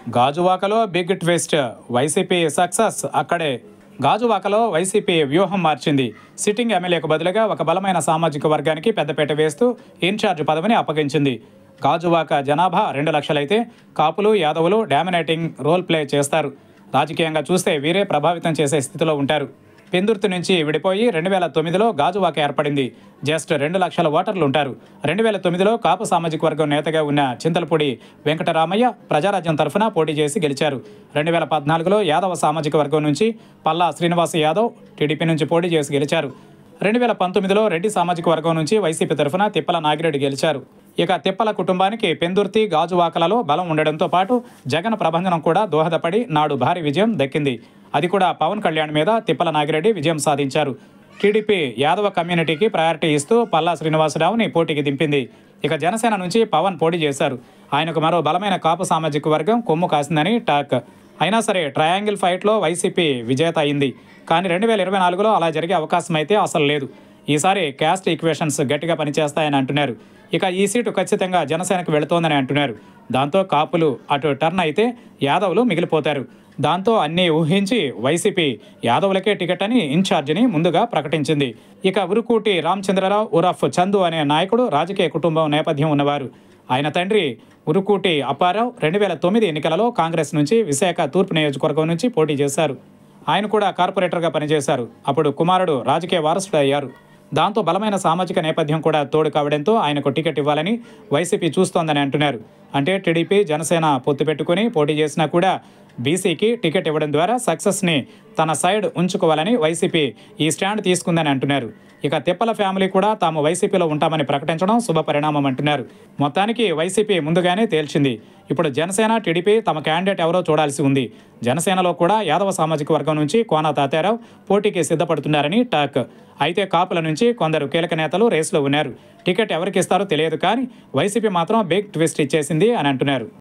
గాజువాకలో big twist YCP success అక్కడే గాజువాకలో వైసీపీ వ్యూహం మార్చింది సిట్టింగ్ ఎమ్మెల్యేకు బదులుగా ఒక బలమైన సామాజిక వర్గానికి పెద్దపీట వేస్తూ ఇన్ఛార్జ్ పదవిని అప్పగించింది గాజువాక జనాభా రెండు లక్షలైతే కాపులు యాదవులు డామినేటింగ్ రోల్ ప్లే చేస్తారు రాజకీయంగా చూస్తే వీరే ప్రభావితం చేసే స్థితిలో ఉంటారు పెందుర్తి నుంచి విడిపోయి రెండు వేల తొమ్మిదిలో గాజువాక ఏర్పడింది జస్ట్ రెండు లక్షల ఓటర్లు ఉంటారు రెండు వేల తొమ్మిదిలో కాపు సామాజిక వర్గం నేతగా ఉన్న చింతలపూడి వెంకటరామయ్య ప్రజారాజ్యం తరఫున పోటీ చేసి గెలిచారు రెండు వేల పద్నాలుగులో యాదవ సామాజిక వర్గం నుంచి పల్లా శ్రీనివాస యాదవ్ టీడీపీ నుంచి పోటీ చేసి గెలిచారు రెండు వేల పంతొమ్మిదిలో రెడ్డి సామాజిక వర్గం నుంచి వైసీపీ తరఫున తిప్పల నాగిరెడ్డి గెలిచారు ఇక తిప్పల కుటుంబానికి పెందుర్తి గాజువాకలలో బలం ఉండడంతో పాటు జగన్ ప్రభంజనం కూడా దోహదపడి నాడు భారీ విజయం దక్కింది అది కూడా పవన్ కళ్యాణ్ మీద తిప్పల నాగిరెడ్డి విజయం సాధించారు టీడీపీ యాదవ కమ్యూనిటీకి ప్రయారిటీ ఇస్తూ పల్లా శ్రీనివాసరావుని పోటీకి దింపింది ఇక జనసేన నుంచి పవన్ పోటీ చేశారు ఆయనకు మరో బలమైన కాపు సామాజిక వర్గం కొమ్ము కాసిందని టాక్ అయినా సరే ట్రయాంగిల్ ఫైట్లో వైసీపీ విజేత అయింది కానీ రెండు వేల ఇరవై నాలుగులో అలా జరిగే అవకాశం అయితే అసలు లేదు ఈసారి క్యాస్ట్ ఈక్వేషన్స్ గట్టిగా పనిచేస్తాయని అంటున్నారు ఇక ఈ సీటు ఖచ్చితంగా జనసేనకు వెళుతోందని అంటున్నారు దాంతో కాపులు అటు టర్న్ అయితే యాదవులు మిగిలిపోతారు దాంతో అన్నీ ఊహించి వైసీపీ యాదవులకే టికెట్ అని ఇన్ఛార్జిని ముందుగా ప్రకటించింది ఇక ఉరుకూటి రామచంద్రరావు ఉరఫ్ చందు అనే నాయకుడు రాజకీయ కుటుంబం నేపథ్యం ఉన్నవారు ఆయన తండ్రి ఉరుకూటి అప్పారావు రెండు వేల తొమ్మిది ఎన్నికలలో కాంగ్రెస్ నుంచి విశాఖ తూర్పు నియోజకవర్గం నుంచి పోటీ చేశారు ఆయన కూడా కార్పొరేటర్గా పనిచేశారు అప్పుడు కుమారుడు రాజకీయ వారసుడు అయ్యారు దాంతో బలమైన సామాజిక నేపథ్యం కూడా తోడు కావడంతో ఆయనకు టికెట్ ఇవ్వాలని వైసీపీ చూస్తోందని అంటున్నారు అంటే టీడీపీ జనసేన పొత్తు పెట్టుకుని పోటీ చేసినా కూడా బీసీకి టికెట్ ఇవ్వడం ద్వారా సక్సెస్ని తన సైడ్ ఉంచుకోవాలని వైసీపీ ఈ స్టాండ్ తీసుకుందని అంటున్నారు ఇక తిప్పల ఫ్యామిలీ కూడా తాము వైసీపీలో ఉంటామని ప్రకటించడం శుభ పరిణామం అంటున్నారు మొత్తానికి వైసీపీ ముందుగానే తేల్చింది ఇప్పుడు జనసేన టీడీపీ తమ క్యాండిడేట్ ఎవరో చూడాల్సి ఉంది జనసేనలో కూడా యాదవ సామాజిక వర్గం నుంచి కోన తాతారావు పోటీకి సిద్ధపడుతున్నారని టాక్ అయితే కాపుల నుంచి కొందరు కీలక నేతలు రేసులో ఉన్నారు టికెట్ ఎవరికి ఇస్తారో తెలియదు కానీ వైసీపీ మాత్రం బిగ్ ట్విస్ట్ ఇచ్చేసింది అని అంటున్నారు